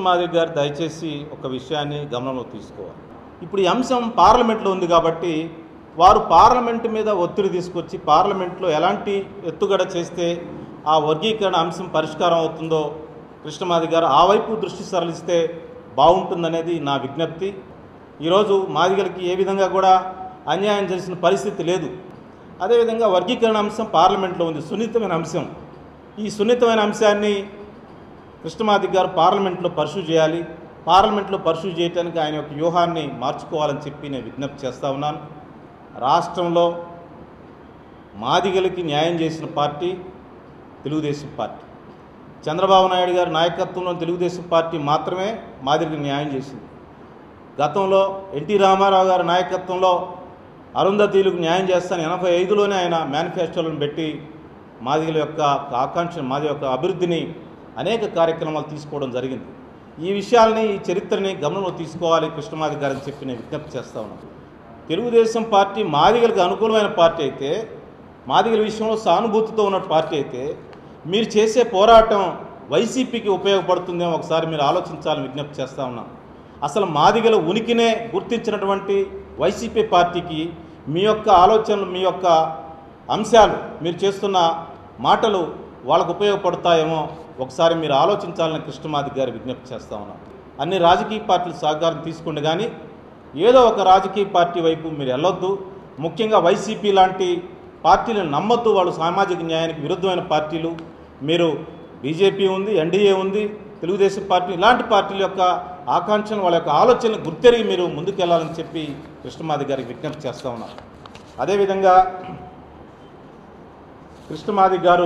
కృష్ణమాధవ్ గారు దయచేసి ఒక విషయాన్ని గమనంలో తీసుకోవాలి ఇప్పుడు ఈ అంశం పార్లమెంట్లో ఉంది కాబట్టి వారు పార్లమెంట్ మీద ఒత్తిడి తీసుకొచ్చి పార్లమెంట్లో ఎలాంటి ఎత్తుగడ చేస్తే ఆ వర్గీకరణ అంశం పరిష్కారం అవుతుందో కృష్ణమాధవ్ గారు ఆ వైపు దృష్టి సరళిస్తే బాగుంటుందనేది నా విజ్ఞప్తి ఈరోజు మాదిగలకి ఏ విధంగా కూడా అన్యాయం చేసిన పరిస్థితి లేదు అదేవిధంగా వర్గీకరణ అంశం పార్లమెంట్లో ఉంది సున్నితమైన అంశం ఈ సున్నితమైన అంశాన్ని కృష్ణమాది గారు పార్లమెంట్లో పర్సూ చేయాలి పార్లమెంట్లో పర్సూ చేయడానికి ఆయన యొక్క వ్యూహాన్ని మార్చుకోవాలని చెప్పి నేను విజ్ఞప్తి చేస్తా ఉన్నాను రాష్ట్రంలో మాదిగలకి న్యాయం చేసిన పార్టీ తెలుగుదేశం పార్టీ చంద్రబాబు నాయుడు గారి నాయకత్వంలో తెలుగుదేశం పార్టీ మాత్రమే మాదిరికి న్యాయం చేసింది గతంలో ఎన్టీ రామారావు గారి నాయకత్వంలో అరుంధతీలకు న్యాయం చేస్తాను ఎనభై ఐదులోనే ఆయన మేనిఫెస్టోలను పెట్టి మాదిగల యొక్క ఆకాంక్ష మాది యొక్క అభివృద్ధిని అనేక కార్యక్రమాలు తీసుకోవడం జరిగింది ఈ విషయాల్ని ఈ చరిత్రని గమనంలో తీసుకోవాలి కృష్ణమాది గారని చెప్పి నేను విజ్ఞప్తి చేస్తా ఉన్నాను తెలుగుదేశం పార్టీ మాదిగలకు అనుకూలమైన పార్టీ అయితే మాదిగల విషయంలో సానుభూతితో ఉన్న పార్టీ అయితే మీరు చేసే పోరాటం వైసీపీకి ఉపయోగపడుతుందేమో ఒకసారి మీరు ఆలోచించాలని విజ్ఞప్తి చేస్తా ఉన్నాను అసలు మాదిగల ఉనికినే గుర్తించినటువంటి వైసీపీ పార్టీకి మీ యొక్క ఆలోచనలు మీ యొక్క అంశాలు మీరు చేస్తున్న మాటలు వాళ్ళకు ఉపయోగపడతాయేమో ఒకసారి మీరు ఆలోచించాలని కృష్ణమాది గారి విజ్ఞప్తి చేస్తా ఉన్నాం అన్ని రాజకీయ పార్టీలు సహకారం తీసుకోండి కానీ ఏదో ఒక రాజకీయ పార్టీ వైపు మీరు వెళ్ళొద్దు ముఖ్యంగా వైసీపీ లాంటి పార్టీలను నమ్మొద్దు వాళ్ళు సామాజిక న్యాయానికి విరుద్ధమైన పార్టీలు మీరు బీజేపీ ఉంది ఎన్డీఏ ఉంది తెలుగుదేశం పార్టీ ఇలాంటి పార్టీల యొక్క ఆకాంక్షలు వాళ్ళ యొక్క ఆలోచనలు గుర్తెరిగి మీరు ముందుకెళ్లాలని చెప్పి కృష్ణమాది గారికి విజ్ఞప్తి చేస్తా ఉన్నారు అదేవిధంగా కృష్ణమాది గారు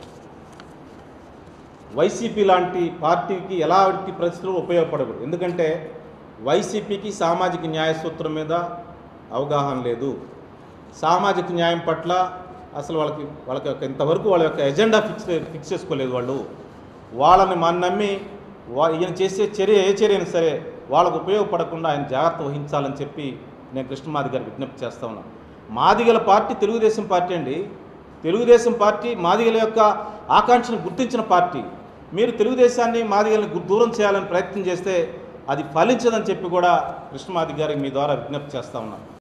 వైసీపీ లాంటి పార్టీకి ఎలాంటి పరిస్థితులు ఉపయోగపడకూడదు ఎందుకంటే వైసీపీకి సామాజిక న్యాయ సూత్రం మీద అవగాహన లేదు సామాజిక న్యాయం పట్ల అసలు వాళ్ళకి వాళ్ళకి యొక్క ఇంతవరకు వాళ్ళ యొక్క ఎజెండా ఫిక్స్ ఫిక్స్ చేసుకోలేదు వాళ్ళు వాళ్ళని మన నమ్మి వా ఈయన చేసే చర్య ఏ చర్య అయినా సరే వాళ్ళకు ఉపయోగపడకుండా ఆయన జాగ్రత్త వహించాలని చెప్పి నేను కృష్ణమాది గారి విజ్ఞప్తి చేస్తా ఉన్నాను మాదిగల పార్టీ తెలుగుదేశం పార్టీ అండి తెలుగుదేశం పార్టీ మాదిగల యొక్క ఆకాంక్షను గుర్తించిన పార్టీ మీరు తెలుగుదేశాన్ని మాదిగల్ని గు- దూరం చేయాలని ప్రయత్నం చేస్తే అది ఫలించదని చెప్పి కూడా కృష్ణమాది గారికి మీ ద్వారా విజ్ఞప్తి చేస్తా ఉన్నాను